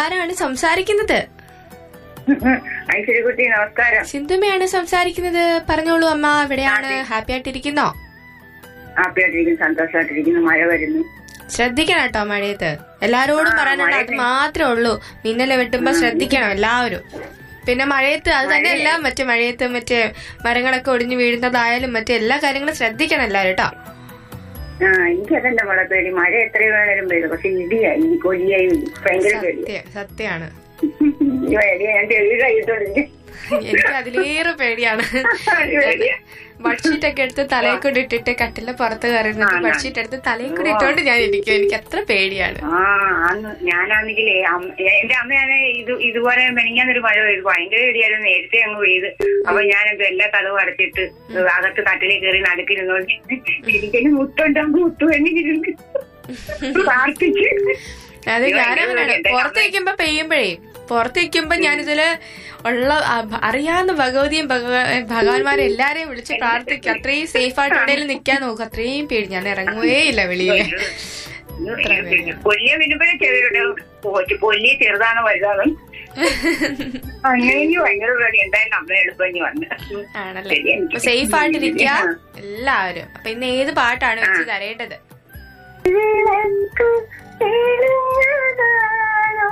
ഇതാരാണ് സംസാരിക്കുന്നത് ഐശ്വര്യക്കുട്ടി നമസ്കാരം സിന്ധുമയാണ് സംസാരിക്കുന്നത് പറഞ്ഞോളൂ അമ്മ എവിടെയാണ് ഹാപ്പി ആയിട്ടിരിക്കുന്നോ ഹാപ്പിയായിട്ടിരിക്കുന്നു സന്തോഷമായിട്ടിരിക്കുന്നു മഴ വരുന്നു ശ്രദ്ധിക്കണം കേട്ടോ മഴയത്ത് എല്ലാരോടും ആ, പറയാനുള്ള അത് മാത്രമേ ഉള്ളൂ മിന്നല് വെട്ടുമ്പോ ശ്രദ്ധിക്കണം എല്ലാവരും പിന്നെ മഴയത്ത് അത് തന്നെയല്ല മറ്റേ മഴയത്ത് മറ്റേ മരങ്ങളൊക്കെ ഒടിഞ്ഞു വീഴുന്നതായാലും മറ്റേ എല്ലാ കാര്യങ്ങളും ശ്രദ്ധിക്കണം എല്ലാവരും കേട്ടോ ആ എനിക്കതല്ല മോളെ പേടി മഴ എത്രയോ വേണേലും പെയ്തു പക്ഷെ ഇടിയാ ഈ കൊല്ലിയായി ഭയങ്കര പേടി സത്യം സത്യമാണ് ഈ പേടിയാ ഞാൻ ചെവി കഴിയിട്ടുണ്ട് എനിക്ക് അതിലേറെ പേടിയാണ് ബഡ്ഷീറ്റ് ഒക്കെ എടുത്ത് തലയിൽ കൂടി ഇട്ടിട്ട് കട്ടിലെ പുറത്ത് കയറി നിന്നിട്ട് ബഡ്ഷീറ്റ് എടുത്ത് തലയിൽ കൂടി ഇട്ടോണ്ട് ഞാൻ ഇരിക്കും എനിക്ക് അത്ര പേടിയാണ് ആ അന്ന് ഞാനാണെങ്കിലേ അമ്മ- എന്റെ അമ്മയാണ് ഇത് ഇതുപോലെ മെനിങ്ങാന്നൊരു മഴ പെയ്തു ഭയങ്കര പേടിയായിരുന്നു നേരത്തെ അങ്ങ് പെയ്ത് അപ്പൊ ഞാനത് എല്ലാ കഥവും അടച്ചിട്ട് അകത്ത് കട്ടിലേക്ക് കയറി നടുക്കിരുന്നോണ്ട് എനിക്കൊരു മുട്ടുണ്ടാകും മുട്ടു എന്നിരുന്നു പ്രാർത്ഥിച്ച് അത് അയ്യോ, ഞാനങ്ങനെയാണ് ഭയങ്കര പേടിയാ. പുറത്ത് നിൽക്കുമ്പോ പെയ്യുമ്പോഴേ പുറത്ത് നിൽക്കുമ്പോ ഞാനിതില് ഉള്ള ആ ഭ- അറിയാവുന്ന ഭഗവതിയും ഭഗവ- ഭഗവാന്മാരെ എല്ലാരെയും വിളിച്ച് പ്രാർത്ഥിക്കും അത്രയും സേഫ് ആയിട്ട് എവിടെയെങ്കിലും നിൽക്കാൻ നോക്കും അത്രയും പേടി ഞാൻ ഇറങ്ങുകയേ ഇല്ല വെളിയിൽ പൊല്ലിയ വരുമ്പോഴേ ചെറിയ പൊല്ലിയ ചെറുതാണ് വലുതാണ് അങ്ങനെ ഭയങ്കര പേടി എന്തായാലും അമ്മ എളുപ്പം വന്ന് ആണല്ലേ ശരി, എനിക്ക് അപ്പൊ സേഫ് ആയിട്ടിരിക്കുക ആ. എല്ലാവരും അപ്പൊ ഇന്ന് ഏത് പാട്ടാണ് വെച്ച് തരേണ്ടത് വിളക്ക് തെളിഞ്ഞതാണോ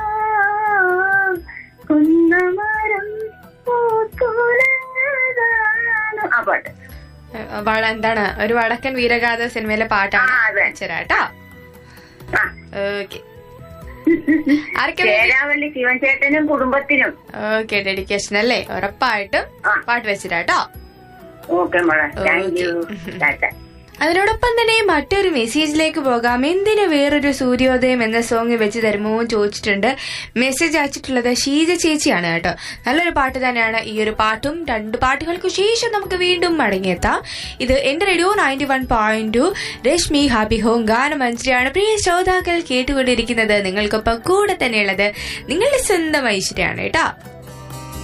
കുന്നമരം പൂത്തുലഞ്ഞതാണോ ആ പാട്ട് ഏഹ് വള- എന്താണ് ഒരു വടക്കൻ വീരഗാഥ സിനിമയിലെ പാട്ടാണ് ആ, അതെ. വെച്ചരാട്ടോ ആ ഓക്കെ ആർക്കെ ചേരാവള്ളി ശിവൻ ചേട്ടനും കുടുംബത്തിനും ഓക്കെ ഡെഡിക്കേഷൻ അല്ലേ ഉറപ്പായിട്ടും ആ. പാട്ട് വെച്ചിട്ടാട്ടോ ഓക്കെ മോളെ താങ്ക് യു ടാറ്റ അതിനോടൊപ്പം തന്നെ മറ്റൊരു മെസ്സേജിലേക്ക് പോകാം എന്തിന് വേറൊരു സൂര്യോദയം എന്ന സോങ് വെച്ച് തരുമോ എന്ന് ചോദിച്ചിട്ടുണ്ട് മെസ്സേജ് അയച്ചിട്ടുള്ളത് ഷീജ ചേച്ചിയാണ് കേട്ടോ നല്ലൊരു പാട്ട് തന്നെയാണ് ഈ ഒരു പാട്ടും രണ്ട് പാട്ടുകൾക്ക് ശേഷം നമുക്ക് വീണ്ടും മടങ്ങിയെത്താം ഇത് എന്റെ radio ninety one point two Rashmi happy home ഗാനം മനസ്സിലാണ് പ്രിയ ശ്രോതാക്കൾ കേട്ടുകൊണ്ടിരിക്കുന്നത് നിങ്ങൾക്കൊപ്പം കൂടെ തന്നെയുള്ളത് നിങ്ങളുടെ സ്വന്തം ഐശ്വര്യാണ് കേട്ടോ